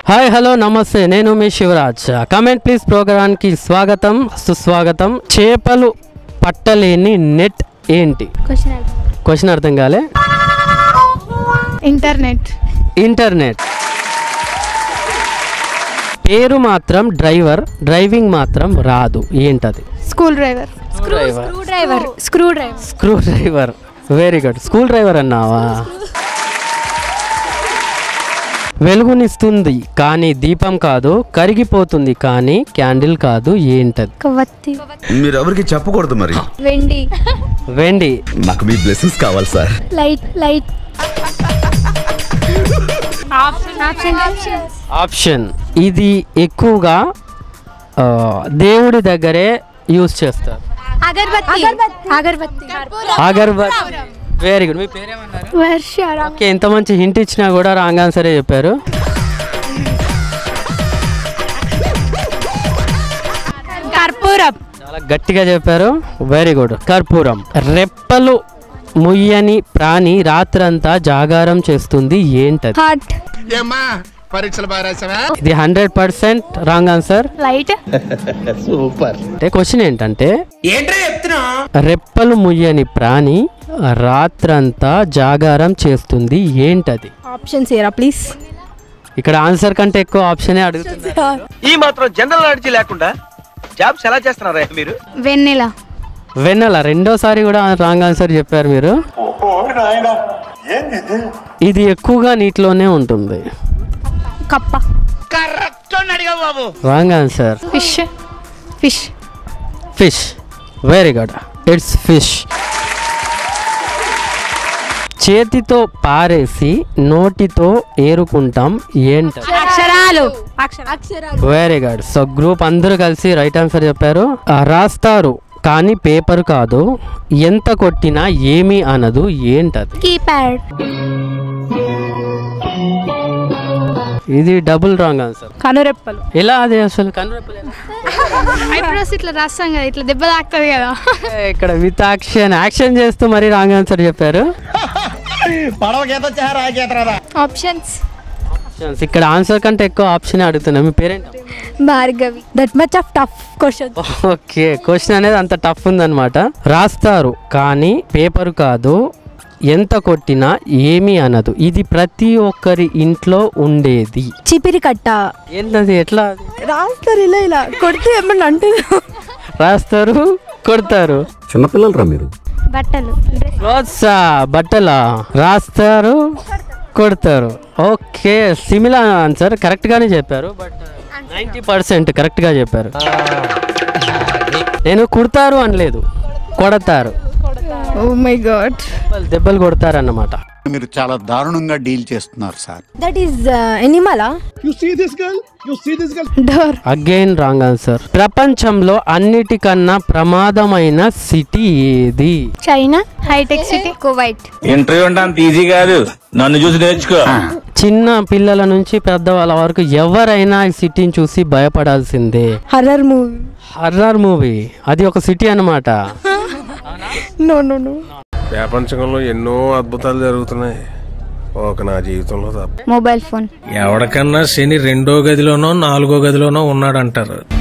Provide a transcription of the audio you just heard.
Hi hello నమస్తే నేను మీ Shivraj comment please ప్రోగ్రామ్కి స్వాగతం సుస్వాగతం చేపలు పట్టలేని నెట్ ఏంటి క్వశ్చన్ క్వశ్చన్ అర్థం కాలే ఇంటర్నెట్ ఇంటర్నెట్ పేరు మాత్రం డ్రైవర్ డ్రైవింగ్ మాత్రం రాదు ఏంటది school driver driver screwdriver screwdriver screwdriver very good school driver అన్నావా వెలుగునిస్తుంది కానీ దీపం కాదు కరిగిపోతుంది కానీ క్యాండిల్ కాదు ఏంటది కవత్తి మీరు ఎవరికి చెప్పకూడదు మరి వెండి వెండి నాకు మీ బ్లెస్సింగ్స్ కావాలి sir light light option option ఇది ఎక్కువగా ఆ, దేవుడి దగ్గరే యూజ్ చేస్తారు అగరబత్తి అగరబత్తి అగర్బత్ వెరీ గుడ్ మీ పేరేమన్నారు వర్ష ఓకే ఎంత మంచి హింట్ ఇచ్చినా కూడా రాంగ్ ఆన్సరే చెప్పారు కర్పూరం చాలా గట్టిగా చెప్పారు వెరీ గుడ్ కర్పూరం రెప్పలు ముయ్యని ప్రాణి రాత్రంతా జాగారం చేస్తుంది ఏంటది హార్ట్ ఏమ్మా పరీక్షలు బాగా రాసావా ఇది hundred percent wrong answer light అంటే క్వశ్చన్ ఏంటంటే రెప్పలు ముయ్యని ప్రాణి రాత్రంతా జాగారం చేస్తుంది ఏంటది ఆప్షన్స్ ఏరా ప్లీజ్ ఇక్కడ ఆన్సర్ కంటే ఎక్కువ ఆప్షనే అడుగుతున్నా ఈ మాత్రం జనరల్ నాలెడ్జ్ లేకుండా జాబ్స్ ఎలా చేస్తున్నారా మీరు వెన్నెల వెన్నెల రెండోసారి కూడా రాంగ్ ఆన్సర్ చెప్పారు మీరు ఇది ఎక్కువగా నీటిలోనే ఉంటుంది కప్ప కరెక్ట్ అడిగావు బాబు wrong answer fish fish fish very good it's fish చేతితో పారేసి నోటితో ఏరుకుంటాం ఏంటది అక్షరాలు అక్షరాలు వెరీ గుడ్ సో గ్రూప్ అందరూ కలిసి రైట్ ఆన్సర్ చెప్పారు ఆ, రాస్తారు కానీ పేపర్ కాదు ఎంత కొట్టినా ఏమీ అనదు ఏంటది కీప్యాడ్ ఇది డబుల్ రాంగ్ ఆన్సర్ కనురెప్పలు ఎలా అది అసలు కనురెప్పలు ఎలా? ఐబ్రోస్ ఇట్లా రాస్తాం కదా ఇట్లా దెబ్బ తాకుతుంది కదా ఇక్కడ విత్ యాక్షన్ యాక్షన్ చేస్తూ మరి రాంగ్ ఆన్సర్ చెప్పారు పడవ గీత వచ్చారా గీత రాదా ఆప్షన్స్ ఇక్కడ ఆన్సర్ కంటే ఎక్కువ ఆప్షన్ అడుగుతున్నా మీ parent Bhargavi that much of tough question okay question అనేది అంత టఫ్ ఉందన్నమాట రాస్తారు కానీ పేపర్ కాదు ఎంత కొట్టినా ఏమీ అనదు ఇది ప్రతి ఒక్కరి ఇంట్లో ఉండేది చిపిరి కట్ట ఏంటది ఎట్లా అది? రాస్తారు ఇలా ఇలా కొడితే ఏమన్నా అంటుంది రాస్తారు కొడతారు చిన్నపిల్లలరా మీరు బట్టలు క్లోత్స్ బట్టల రాస్తారు కొడతారు ఓకే సిమిలర్ ఆన్సర్ కరెక్ట్ గానే చెప్పారు బట్ నైంటీ పర్సెంట్ కరెక్ట్ గా చెప్పారు నేను కుడతారు అనలేదు కొడతారు ఓ మై గాడ్ దెబ్బలు- దెబ్బలు కొడతారు అన్నమాట మీరు చాలా దారుణంగా డీల్ చేస్తున్నారు సార్ దట్ ఈస్ ఎనిమలా you see this girl you see this girl door again wrong answer ప్రపంచంలో అన్నిటికన్నా ప్రమాదమైన సిటీ ఏది China hitech city Kuwait interview అంటే అంత ఈజీ కాదు నన్ను చూసి నేర్చుకో చిన్న పిల్లల నుంచి పెద్దవాళ్ళ వరకు ఎవరైనా ఈ సిటీని చూసి భయపడాల్సిందే హర్రర్ మూవీ హర్రర్ మూవీ అది ఒక సిటీ అన్నమాట నో నో నో ప్రపంచంలో ఎన్నో అద్భుతాలు జరుగుతున్నాయి ఒక నా జీవితంలో తప్ప మొబైల్ ఫోన్ ఎవడికన్నా శని రెండో గదిలోనో నాలుగో గదిలోనో ఉన్నాడంటారు